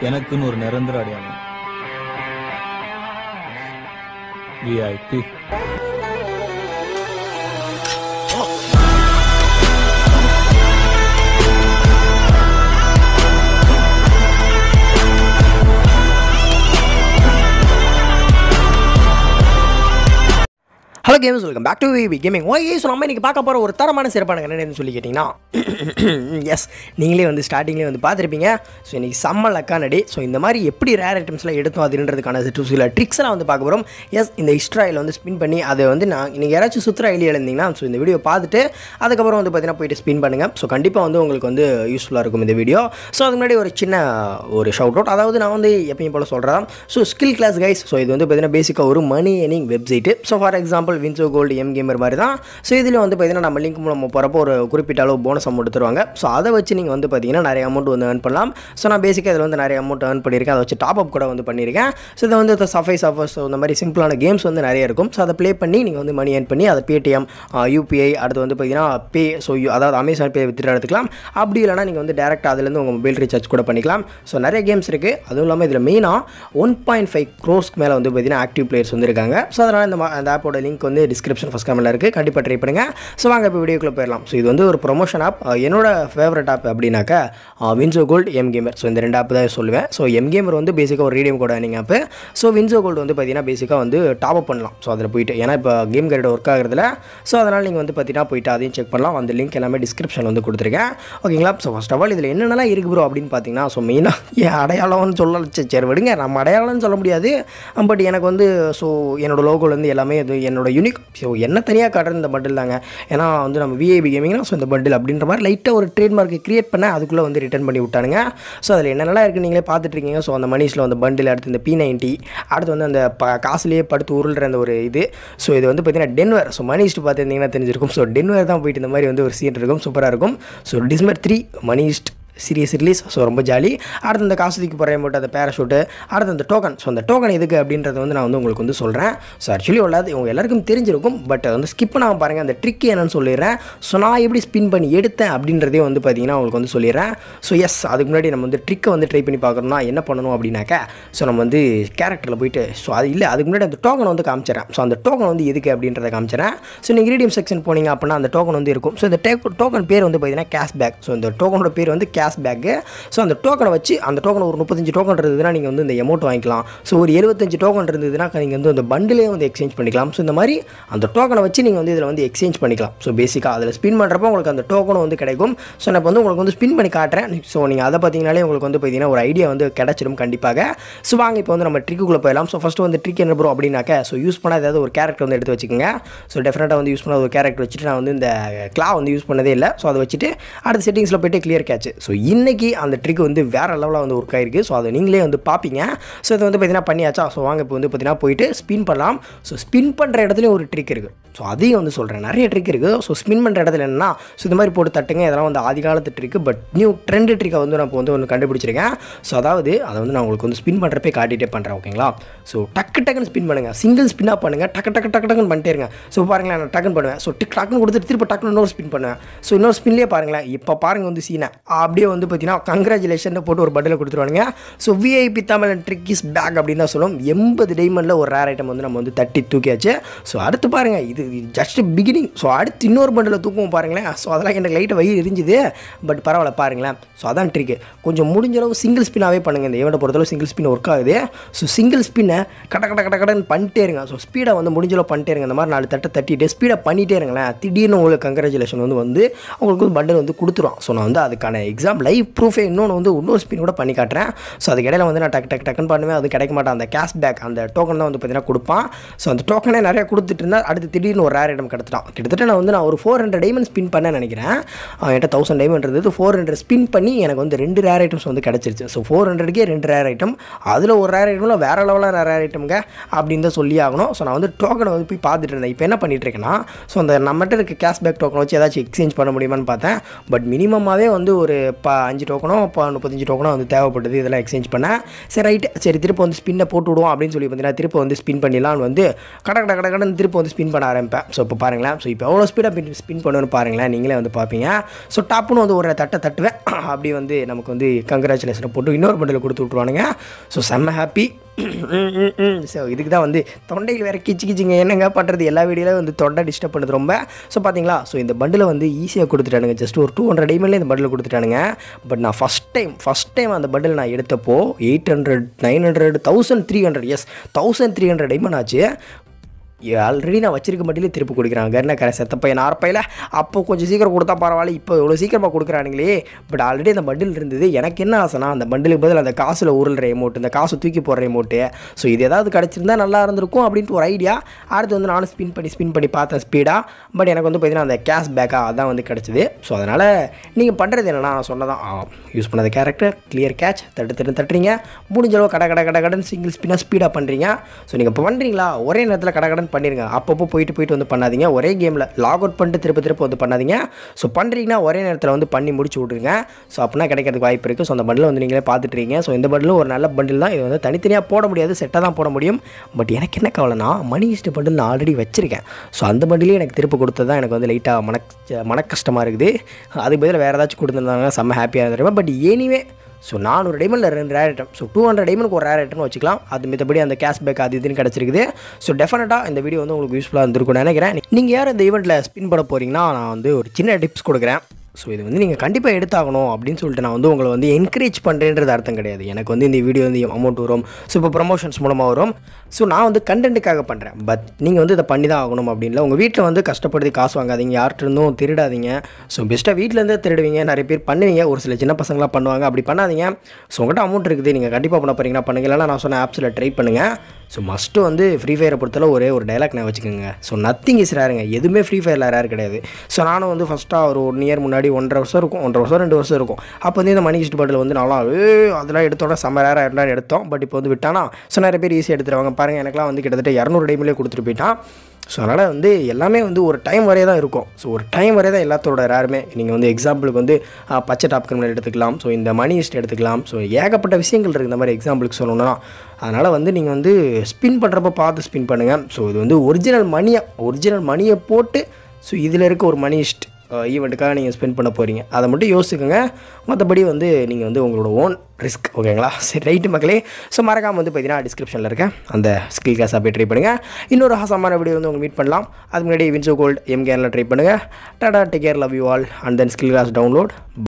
எனக்குன்னு ஒரு நிரந்தர அடையாளம் VIP hello games welcome back to VV gaming okay so நம்ம இன்றைக்கி பார்க்க போகிற ஒரு தரமான சிறப்பான என்னென்னு சொல்லி கேட்டிங்கன்னா எஸ் நீங்களே வந்து ஸ்டார்டிங்லேயே வந்து பார்த்துருப்பீங்க ஸோ இன்றைக்கி செம்ம லக்கான டே ஸோ இந்த மாதிரி எப்படி ரேர் ஐட்டம்ஸ்லாம் எடுத்தோம் அதுன்றதுக்கான சில சில ட்ரிக்ஸ்லாம் வந்து பார்க்க போகிறோம் எஸ் இந்த இஸ்ட்ராயில் வந்து ஸ்பின் பண்ணி அதை வந்து நான் நீங்கள் யாராச்சும் சுற்றுற ஐடியா இருந்தீங்கன்னா ஸோ இந்த வீடியோ பார்த்துட்டு அதுக்கப்புறம் வந்து பார்த்தீங்கன்னா போயிட்டு ஸ்பின் பண்ணுங்கள் ஸோ கண்டிப்பாக வந்து உங்களுக்கு வந்து யூஸ்ஃபுல்லாக இருக்கும் இந்த வீடியோ ஸோ அதுக்கு முன்னாடி ஒரு சின்ன ஒரு ஷவுட் அவுட் அதாவது நான் வந்து எப்பயும் போல் சொல்கிறேன் so skill class guys so இது வந்து பார்த்தீங்கன்னா பேசிக்காக ஒரு money earning website so for example Winzo gold M gamer மாதிரி தான் ஸோ இதில் வந்து பார்த்தீங்கன்னா நம்ம லிங்க் மூலம் போகிறப்போ ஒரு குறிப்பிட்ட அளவு போனஸ் அமௌண்ட் தருவாங்க ஸோ அதை வச்சு நீங்கள் வந்து பார்த்தீங்கன்னா நிறைய அமௌண்ட் வந்து earn பண்ணலாம் ஸோ நான் பேசிக்காக இதில் வந்து நிறைய அமௌண்ட் earn பண்ணியிருக்கேன் அதை வச்சு டாப் அப் கூட வந்து பண்ணியிருக்கேன் ஸோ இதை வந்து சஃபைஸ் ஆஃபர்ஸ் இந்த மாதிரி சிம்பிளான கேம்ஸ் வந்து நிறைய இருக்கும் ஸோ அதை ப்ளே பண்ணி நீங்கள் வந்து மணி earn பண்ணி அதை பேடிஎம் யூபிஐ அடுத்து வந்து பார்த்தீங்கன்னா பே ஸோ அதாவது அமேசான் பே வித்துட்டு எடுத்துக்கலாம் அப்படி இல்லைனா நீங்கள் வந்து டேரெக்டாக அதுலேருந்து உங்கள் மொபைல் ரீசார்ஜ் கூட பண்ணிக்கலாம் ஸோ நிறைய கேம்ஸ் இருக்குது அதுவும் இல்லாமல் இதில் மெயினாக ஒன் பாயிண்ட் ஃபைவ் க்ரோஸ்க்கு மேலே வந்து பார்த்தீங்கன்னா ஆக்டிவ் பிளேயர்ஸ் வந்து இருக்காங்க ஸோ அதனால் இந்த மா- அந்த ஆப்போட லிங்க் வந்து டிஸ்கிரிப்ஷன் ஃபஸ்ட் கமெண்ட்டில் இருக்குது கண்டிப்பாக ட்ரை பண்ணுங்கள் ஸோ வாங்க இப்போ வீடியோக்குள்ளே போயிடலாம் ஸோ இது வந்து ஒரு ப்ரொமோஷன் ஆப் என்னோட ஃபேவரட் ஆப் அப்படின்னாக்கா Winzo gold M gamer so இந்த ரெண்டு ஆப் தான் சொல்லுவேன் ஸோ எம் கேமர் வந்து பேசிக்காக ஒரு ரீடியம் கூட நீங்கள் ஆப்பு ஸோ வின்சோ கோல்டு வந்து பார்த்தீங்கன்னா பேசிக்காக வந்து டாப் அப் பண்ணலாம் ஸோ அதில் போயிட்டு ஏன்னா இப்போ கேம் கைடு ஒர்க் ஆகுறதுல ஸோ அதனால் நீங்கள் வந்து பார்த்தீங்கன்னா போயிட்டு அதையும் செக் பண்ணலாம் அந்த லிங்க் எல்லாமே டிஸ்கிரிப்ஷன் வந்து கொடுத்துருக்கேன் ஓகேங்களா ஸோ ஃபஸ்ட் ஆஃப் ஆல் இதில் என்னென்னலாம் இருக்குது ப்ரோ அப்படின்னு பார்த்தீங்கன்னா ஸோ மெயினாக என் அடையாளம்னு சொல்ல சரி, சரி விடுங்க நம்ம அடையாளம்னு சொல்ல முடியாது பட் எனக்கு வந்து ஸோ என்னோட லோகோலேருந்து எல்லாமே இது என்னோட யூனிக் ஸோ என்ன தனியாக காட்டுறது இந்த பண்டில் தாங்க ஏன்னா வந்து நம்ம விஐபி கேமிங்னா ஸோ இந்த பண்டில் அப்படின்ற மாதிரி லைட்டாக ஒரு ட்ரேட்மார்க்கை கிரியேட் பண்ண அதுக்குள்ளே வந்து ரிட்டர்ன் பண்ணி விட்டானுங்க ஸோ அதில் என்னென்னலாம் இருக்குது நீங்களே பார்த்துட்டு இருக்கீங்க ஸோ அந்த மணிஸில் வந்து பண்டில் அடுத்து இந்த பி நைன்ட்டி அடுத்து வந்து அந்த ப காசுலேயே படுத்து உருள்ற அந்த ஒரு இது ஸோ இது வந்து பார்த்தீங்கன்னா டென்வர் ஸோ மணிஸ்ட் பார்த்துருந்தீங்கன்னா தெரிஞ்சிருக்கும் ஸோ டென்வர் தான் போயிட்டு இந்த மாதிரி வந்து ஒரு சீன் இருக்கும் சூப்பராக இருக்கும் ஸோ டிசம்பர் த்ரீ மணிஸ்ட் சீரியஸ் ரிலீஸ் ஸோ ரொம்ப ஜாலி அடுத்து இந்த காசு தூக்கி போகிற அமௌண்ட் அந்த பேராஷூட்டு அடுத்து அந்த டோக்கன் ஸோ அந்த டோக்கன் எதுக்கு அப்படின்றத வந்து நான் வந்து உங்களுக்கு வந்து சொல்கிறேன் ஸோ ஆக்சுவலி உள்ளது உங்கள் எல்லாருக்கும் தெரிஞ்சிருக்கும் பட் வந்து ஸ்கிப் பண்ணாமல் பாருங்கள் அந்த ட்ரிக் என்னன்னு சொல்லிடுறேன் ஸோ நான் எப்படி ஸ்பின் பண்ணி எடுத்தேன் அப்படின்றதே வந்து பார்த்தீங்கன்னா உங்களுக்கு வந்து சொல்லிடுறேன் ஸோ எஸ் அதுக்கு முன்னாடி நம்ம வந்து ட்ரிக்கை வந்து ட்ரை பண்ணி பார்க்கணும்னா என்ன பண்ணணும் அப்படின்னாக்கா ஸோ நம்ம வந்து கேரக்டரில் போயிட்டு ஸோ அது இல்லை அதுக்கு முன்னாடி அந்த டோக்கன் வந்து காமிச்சிடறேன் ஸோ அந்த டோக்கன் வந்து எதுக்கு அப்படின்றத காமிச்சிடறேன் ஸோ நீங்கள் இன்கிரீடியம் செக்ஷன் போனீங்க அப்படின்னா அந்த டோக்கன் வந்து இருக்கும் ஸோ இந்த டோக்கன் பேர் வந்து பார்த்தீங்கன்னா கேஷ் பேக் ஸோ இந்த டோக்கனோட பேர் வந்து கேஷ் பேக்கு ஸோ அந்த டோக்கனை வச்சு அந்த டோக்கன் ஒரு முப்பத்தஞ்சு டோக்கன் இருந்ததுன்னா நீங்கள் வந்து இந்த அமௌண்ட் வாங்கிக்கலாம் ஸோ ஒரு எழுபத்தஞ்சு டோக்கன் இருந்ததுன்னா நீங்கள் வந்து அந்த பண்டிலே வந்து எக்ஸ்சேஞ்ச் பண்ணிக்கலாம் ஸோ இந்த மாதிரி அந்த டோக்கனை வச்சு நீங்கள் வந்து இதில் வந்து எக்ஸ்சேஞ்ச் பண்ணிக்கலாம் ஸோ பேசிக்காக அதில் ஸ்பின் பண்ணுறப்போ உங்களுக்கு அந்த டோக்கனும் வந்து கிடைக்கும் ஸோ நான் இப்போ வந்து உங்களுக்கு வந்து ஸ்பின் பண்ணி காட்டுறேன் ஸோ நீங்கள் அதை பார்த்தீங்கனாலே உங்களுக்கு வந்து பார்த்தீங்கன்னா ஒரு ஐடியா வந்து கிடச்சிடும் கண்டிப்பாக ஸோ வாங்க இப்போ வந்து நம்ம ட்ரிக்குள்ளே போயிடலாம் ஸோ ஃபஸ்ட்டு வந்து ட்ரிக் என்ன ப்ரோ அப்படின்னாக்க ஸோ யூஸ் பண்ண ஏதாவது ஒரு கேரக்டர் வந்து எடுத்து வச்சுக்கோங்க ஸோ டெஃபினட்டாக வந்து யூஸ் பண்ண ஒரு கேரக்டர் வச்சுட்டு நான் வந்து இந்த கிளா வந்து யூஸ் பண்ணதே இல்லை ஸோ அதை வச்சுட்டு அடுத்த செட்டிங்ஸில் போயிட்டு கிளியர் கேட்ச் ஸோ இன்னைக்கு அந்த ட்ரிக் வந்து வேறு லெவலில் வந்து ஒர்க் ஆயிருக்கு ஸோ அதை நீங்களே வந்து பார்ப்பீங்க ஸோ இது வந்து பார்த்தீங்கன்னா பண்ணியாச்சா ஸோ வாங்க இப்போ வந்து பார்த்தீங்கன்னா போயிட்டு ஸ்பின் பண்ணலாம் ஸோ ஸ்பின் பண்ணுற இடத்துலையும் ஒரு ட்ரிக் இருக்குது ஸோ அதையும் வந்து சொல்கிறேன் நிறைய ட்ரிக் இருக்குது ஸோ ஸ்பின் பண்ணுற இடத்துல என்னன்னா ஸோ இந்த மாதிரி போட்டு தட்டுங்க இதெல்லாம் வந்து ஆதி காலத்து ட்ரிக்கு பட் நியூ ட்ரெண்ட் ட்ரிக்கை வந்து நான் இப்போ வந்து ஒன்று கண்டுபிடிச்சிருக்கேன் ஸோ அதாவது அதை வந்து நான் உங்களுக்கு வந்து ஸ்பின் பண்ணுறப்பே காட்டிகிட்டே பண்ணுறேன் ஓகேங்களா ஸோ டக்கு டக்குன்னு ஸ்பின் பண்ணுங்கள் சிங்கிள் ஸ்பின்னாக பண்ணுங்கள் டக்கு டக்கு டக்கு டக்குன்னு பண்ணிட்டே இருங்க ஸோ பாருங்களேன் நான் டக்குன்னு பண்ணுவேன் ஸோ டிக் டக்குன்னு கொடுத்துட்டு திரும்ப டக்குன்னு இன்னொரு ஸ்பின் பண்ணுவேன் ஸோ இன்னொரு ஸ்பின்லேயே பாருங்களேன் இப்போ பாருங்க வந்து சீனை அப்படியே வந்து பார்த்தீங்கன்னா கங்க்ராச்சுலேஷன் போட்டு ஒரு பட்டில் கொடுத்துருவானுங்க so VIP Tamil trick is back அப்படின்னு தான் சொல்லுவோம் எண்பது டைமண்டில் ஒரு ரேர் ஐட்டம் வந்து நம்ம வந்து தட்டி தூக்கியாச்சு ஸோ அடுத்து பாருங்கள் இது ஜஸ்ட் பிகினிங் ஸோ அடுத்து இன்னொரு பண்டில் தூக்குவோம் பாருங்களேன் ஸோ அதெல்லாம் எனக்கு லைட்டை வயிறு எரிஞ்சுது பட் பரவாயில்ல பாருங்களேன் ஸோ அதான் ட்ரிக்கு கொஞ்சம் முடிஞ்ச அளவு சிங்கிள் ஸ்பின்னாகவே பண்ணுங்கள் இந்த ஈவெண்ட்டை பொறுத்தளவு சிங்கிள் ஸ்பின் ஒர்க் ஆகுது ஸோ சிங்கிள் ஸ்பின்னை கட கட கட கடன்னு பண்ணிட்டே இருங்க ஸோ ஸ்பீடை வந்து முடிஞ்ச அளவு பண்ணிட்டே இருங்க இந்த மாதிரி நாலு தட்டை தட்டிட்டு ஸ்பீடை பண்ணிட்டே இருங்களேன் திடீர்னு உங்களுக்கு கங்க்ராச்சுலேஷன் வந்து வந்து உங்களுக்கு வந்து பண்டில் வந்து கொடுத்துரும் ஸோ நான் வந்து அதுக்கான எக்ஸாம் லைவ் ப்ரூஃபே இன்னொன்று வந்து இன்னொரு ஸ்பின் கூட பண்ணி காட்டுறேன் ஸோ அதுக்கு இடையில வந்து நான் டக்கு டக்கு டக்குன்னு பண்ணுவேன் அது கிடைக்க மாட்டேன் அந்த கேஷ் பேக் அந்த டோக்கன் தான் வந்து பார்த்தீங்கன்னா கொடுப்பான் ஸோ அந்த டோக்கனே நிறைய கொடுத்துட்டு இருந்தால் அடுத்து திடீர்னு ஒரு ரேர் ஐட்டம் கிடச்சிட்டான் கிட்டத்தட்ட நான் வந்து நான் ஒரு ஃபோர் ஹண்ட்ரட் டைமண்ட் ஸ்பின் பண்ண நினைக்கிறேன் அவன் என்கிட்ட தௌசண்ட் டைமண்ட் இருந்தது ஃபோர் ஹண்ட்ரட் ஸ்பின் பண்ணி எனக்கு வந்து ரெண்டு ரேர் ஐட்டம்ஸ் வந்து கிடச்சிருச்சு ஸோ ஃபோர் ஹண்ட்ரட்கே ரெண்டு ரேர் ஐட்டம் அதில் ஒரு ரேர் ஐட்டமில் வேறு லெவலான ரேர் ஐட்டம்ங்க அப்படின்னு தான் சொல்லி ஆகணும் ஸோ நான் வந்து டோக்கனை வந்து போய் பார்த்துட்டு இருந்தேன் இப்போ என்ன பண்ணிட்டு இருக்கேன்னா ஸோ அந்த நம்மகிட்ட இருக்க கேஷ்பேக் டோக்கன் வச்சு ஏதாச்சும் எக்ஸ்சேஞ்ச் பண்ண முடியுமான்னு பார்த்தேன் பட் மினிமமாகவே வந்து ஒரு இப்போ அஞ்சு டோக்கனோ இப்போ முப்பத்தஞ்சு டோக்கனோ வந்து தேவைப்பட்டது இதெல்லாம் எக்ஸ்சேஞ்ச் பண்ணேன் சரி ரைட்டு சரி திருப்ப வந்து ஸ்பின்னை போட்டு விடுவோம் அப்படின்னு சொல்லி பார்த்தீங்கன்னா திருப்ப வந்து ஸ்பின் பண்ணிடலாம்னு வந்து கட கட கட கடன்னு திருப்ப வந்து ஸ்பின் பண்ண ஆரம்பிப்பேன் ஸோ இப்போ பாருங்களேன் ஸோ இப்போ எவ்வளோ ஸ்பீடாக ஸ்பின் பண்ணுவேன்னு பாருங்களேன் நீங்களே வந்து பார்ப்பீங்க ஸோ டாப்புன்னு வந்து ஒரு தட்டை தட்டுவேன் அப்படி வந்து நமக்கு வந்து கங்க்ராச்சுலேஷனை போட்டு இன்னொரு பண்டில் கொடுத்து விட்ருவானுங்க ஸோ செம்ம ஹாப்பி ஸோ இதுக்கு தான் வந்து தொண்டையில் வேறு கிச்சு கிச்சிங்க என்னங்க பண்ணுறது எல்லா வீடியோவில் வந்து தொண்டை டிஸ்டர்ப் பண்ணுது ரொம்ப ஸோ பார்த்தீங்களா ஸோ இந்த பண்டில் வந்து ஈஸியாக கொடுத்துட்டானுங்க ஜஸ்ட் ஒரு டூ ஹண்ட்ரட் டைமில் இந்த பண்டில் கொடுத்துட்டானுங்க பட் நான் ஃபஸ்ட் டைம் ஃபஸ்ட் டைம் அந்த பண்டில் நான் எடுத்தப்போ eight hundred nine hundred thousand three hundred yes thousand three hundred diamond ஆச்சு ஆல்ரெடி நான் வச்சிருக்க மட்டிலே திருப்பி கொடுக்குறாங்க என்ன கரை செத்த பையன் ஆரப்பையில் அப்போ கொஞ்சம் சீக்கிரம் கொடுத்தா பரவாயில்ல இப்போ இவ்வளோ சீக்கிரமாக கொடுக்குறானுங்களே பட் ஆல்ரெடி அந்த பண்டில் இருந்தது எனக்கு என்ன ஆசைனா அந்த பண்டிலுக்கு பதில் அந்த காசில் உருள்ற எமௌண்ட் இந்த காசு தூக்கி போடுற எமௌண்ட்டு ஸோ இது ஏதாவது கிடச்சிருந்தா நல்லா இருந்திருக்கும் அப்படின்ட்டு ஒரு ஐடியா அடுத்து வந்து நானும் ஸ்பின் பண்ணி ஸ்பின் பண்ணி பார்த்தேன் ஸ்பீடாக பட் எனக்கு வந்து பார்த்தீங்கன்னா அந்த கேஷ் பேக்காக அதான் வந்து கிடச்சிது ஸோ அதனால் நீங்கள் பண்ணுறது என்னென்னா நான் சொன்னதான் யூஸ் பண்ணாத கேரக்டர் கிளியர் கேட்ச் தட்டு தட்டு தட்டுறீங்க முடிஞ்ச அளவு கடை கடை கடை கடன் சிங்கிள் ஸ்பின்னாக ஸ்பீடாக பண்ணுறீங்க ஸோ நீங்கள் இப்போ பண்ணுறீங்களா ஒரே நேரத்தில் கடை கடன் பண்ணிடுங்க அப்பப்போ போயிட்டு போயிட்டு வந்து பண்ணாதீங்க ஒரே கேமில் லாக் அவுட் பண்ணிட்டு திருப்ப திருப்ப வந்து பண்ணாதீங்க ஸோ பண்ணுறீங்கன்னா ஒரே நேரத்தில் வந்து பண்ணி முடிச்சு விட்ருங்க ஸோ அப்படின்னா கிடைக்கிறதுக்கு வாய்ப்பு இருக்குது ஸோ அந்த பண்டில் வந்து நீங்களே பார்த்துட்ருக்கீங்க ஸோ இந்த பண்டிலும் ஒரு நல்ல பண்டில் தான் இது வந்து தனித்தனியாக போட முடியாது செட்டாக தான் போட முடியும் பட் எனக்கு என்ன கவலைனா மணி ஈஸ்ட் பண்டில் நான் ஆல்ரெடி வச்சிருக்கேன் ஸோ அந்த பண்டிலே எனக்கு திருப்ப கொடுத்தது தான் எனக்கு வந்து லைட்டாக மன மன கஷ்டமாக இருக்குது அதுக்கு பதிலாக வேறு ஏதாச்சும் கொடுத்துருந்தாங்க செம்ம ஹாப்பியாக இருந்திருப்பேன் பட் எனிவே ஸோ நானூறு டைமண்டில் ரெண்டு rare item so two hundred டைமனுக்கு ஒரு ரேர் ஐட்டம்னு வச்சுக்கலாம் அது மித்தபடி அந்த கேஷ்பேக் அது இதுன்னு கிடச்சிருக்குது ஸோ டெஃபினட்டாக இந்த வீடியோ வந்து உங்களுக்கு யூஸ்ஃபுல்லாக இருந்திருக்கும்னு நினைக்கிறேன் நீங்கள் யார் இந்த ஈவெண்ட்டில் ஸ்பின் பண்ண போகிறீங்கன்னா நான் வந்து ஒரு சின்ன டிப்ஸ் கொடுக்குறேன் ஸோ இது வந்து நீங்கள் கண்டிப்பாக எடுத்தாகணும் அப்படின்னு சொல்லிட்டு நான் வந்து உங்களை வந்து என்கரேஜ் பண்ணுறேன்றது அர்த்தம் கிடையாது எனக்கு வந்து இந்த வீடியோ வந்து அமௌண்ட் வரும் ஸோ இப்போ ப்ரமோஷன்ஸ் மூலமாக வரும் ஸோ நான் வந்து கண்டென்ட்டுக்காக பண்ணுறேன் பட் நீங்கள் வந்து இதை பண்ணி தான் ஆகணும் அப்படின்ல உங்கள் வீட்டில் வந்து கஷ்டப்படுத்தி காசு வாங்காதீங்க யார்கிட்ட இருந்தும் திருடாதீங்க ஸோ பெஸ்ட்டாக வீட்டிலேருந்தே திருடுவீங்க நிறைய பேர் பண்ணுவீங்க ஒரு சில சின்ன பசங்களாம் பண்ணுவாங்க அப்படி பண்ணாதீங்க ஸோ உங்கள்கிட்ட அமௌண்ட் இருக்குது நீங்கள் கண்டிப்பாக பண்ண போகிறீங்கன்னா பண்ணுங்க இல்லைனா நான் சொன்ன ஆப்ஸில் ட்ரை பண்ணுங்கள் ஸோ மஸ்ட்டு வந்து ஃப்ரீ ஃபயரை பொறுத்தளவு ஒரே ஒரு டைலாக் நான் வச்சுக்கோங்க ஸோ நத்திங் இஸ் ரேருங்க எதுவுமே ஃப்ரீ ஃபயரில் ரேர் கிடையாது ஸோ நானும் வந்து ஃபஸ்ட்டாக ஒரு ஒன் இயர் முன்னாடி ஒன்றரை வருஷம் இருக்கும் ஒன்றரை வருஷம் ரெண்டு வருஷம் இருக்கும் அப்போ வந்து இந்த மணி ஹிஸ்ட் பாட்டில் வந்து நல்லா ஏ அதெல்லாம் எடுத்தோட செம்ம ரேராக இருந்தாலும் எடுத்தோம் பட் இப்போ வந்து விட்டானா ஸோ நிறைய பேர் ஈஸியாக எடுத்துருவாங்க பாருங்கள் எனக்குலாம் வந்து கிட்டத்தட்ட இரநூறு டைம்லேயே கொடுத்துட்டு போயிட்டான் ஸோ அதனால் வந்து எல்லாமே வந்து ஒரு டைம் வரையே தான் இருக்கும் ஸோ ஒரு டைம் வரையே தான் எல்லாத்தோட ரேருமே நீங்கள் வந்து எக்ஸாம்பிளுக்கு வந்து ஆ, பச்சை டாப் கிரிமினல் எடுத்துக்கலாம் ஸோ இந்த மணி ஹிஸ்ட் எடுத்துக்கலாம் ஸோ ஏகப்பட்ட விஷயங்கள் இருக்குது இந்த மாதிரி எக்ஸாம்பிளுக்கு சொல்லணும்னா அதனால் வந்து நீங்கள் வந்து ஸ்பின் பண்ணுறப்ப பார்த்து ஸ்பின் பண்ணுங்கள் ஸோ இது வந்து ஒரிஜினல் மணியை ஒரிஜினல் மணியை போட்டு ஸோ இதில் இருக்க ஒரு மணி ஹிஸ்ட் ஈவெண்ட்டுக்காக நீங்கள் ஸ்பெண்ட் பண்ண போகிறீங்க அதை மட்டும் யோசிச்சுக்கோங்க மற்றபடி வந்து நீங்கள் வந்து உங்களோட ஓன் ரிஸ்க் ஓகேங்களா சரி ரைட்டு மக்களே ஸோ மறக்காமல் வந்து பார்த்தீங்கன்னா டிஸ்கிரிப்ஷனில் இருக்கேன் அந்த ஸ்கில் கிளாஸ் போய் ட்ரை பண்ணுங்கள் இன்னொரு ஹாசமான வீடியோ வந்து உங்கள் மீட் பண்ணலாம் அதுக்கு முன்னாடி வின்சோ கோல்ட் எம்கேரில் ட்ரை பண்ணுங்கள் tata take care love you all and then skill class download